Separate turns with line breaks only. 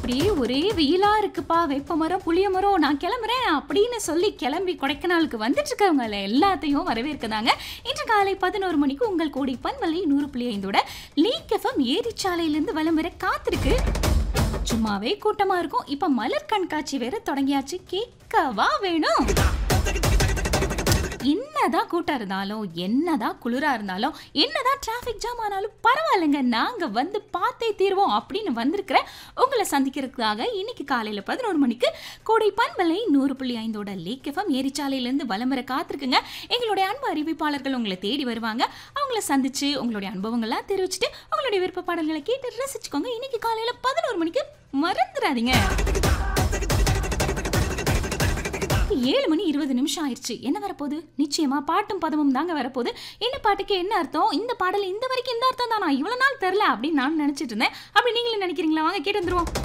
அப்படியே ஒரே வெயிலா இருக்குப்பா வேப்ப மரம் புளிய மரம் நான் கிளம்புறேன் அப்படின்னு சொல்லி கிளம்பி கொடைக்கானலுக்கு வந்துட்டு இருக்கவங்க எல்லாத்தையும் வரவேற்கதாங்க இன்று காலை பதினோரு மணிக்கு உங்கள் கோடி பன்மலை நூறு புள்ளி ஐந்தோட லீக் எஃப்எம் ஏரிச்சாலையிலிருந்து வலம் வர காத்திருக்கு சும்மாவே கூட்டமா இருக்கும் இப்ப மலர் கண்காட்சி வேற தொடங்கியாச்சு கேட்கவா வேணும் என்னதான் கூட்டம் இருந்தாலும் என்னதான் குளிரா இருந்தாலும் என்னதான் டிராஃபிக் ஜாம் ஆனாலும் பரவாயில்லைங்க நாங்க வந்து பார்த்தே தீர்வோம் அப்படின்னு வந்திருக்கிற உங்களை சந்திக்கிறதுக்காக இன்னைக்கு காலையில பதினோரு மணிக்கு கோடை பண்பலை நூறு புள்ளி ஐந்தோட லேக் எஃப்எம் ஏரிச்சாலையிலேருந்து வலம் வர காத்திருக்குங்க எங்களுடைய அன்பு அறிவிப்பாளர்கள் உங்களை தேடி வருவாங்க அவங்கள சந்திச்சு உங்களுடைய அனுபவங்கள்லாம் தெரிவிச்சுட்டு உங்களுடைய விருப்ப பாடல்களை கேட்டு ரசிச்சுக்கோங்க இன்னைக்கு காலையில பதினோரு மணிக்கு மறந்துடாதீங்க ஏழு மணி இருபது நிமிஷம் ஆயிடுச்சு என்ன வரப்போகுது நிச்சயமா பாட்டும் பதமும் தாங்க வரப்போகுது என்ன பாட்டுக்கு என்ன அர்த்தம் இந்த பாடல் இந்த வரைக்கும் இந்த அர்த்தம் தானா இவ்வளவு நாள் தெரில அப்படின்னு நான் நினைச்சிட்டு இருந்தேன் அப்படி நீங்களும் நினைக்கிறீங்களா வாங்க கேட்டு வந்துருவோம்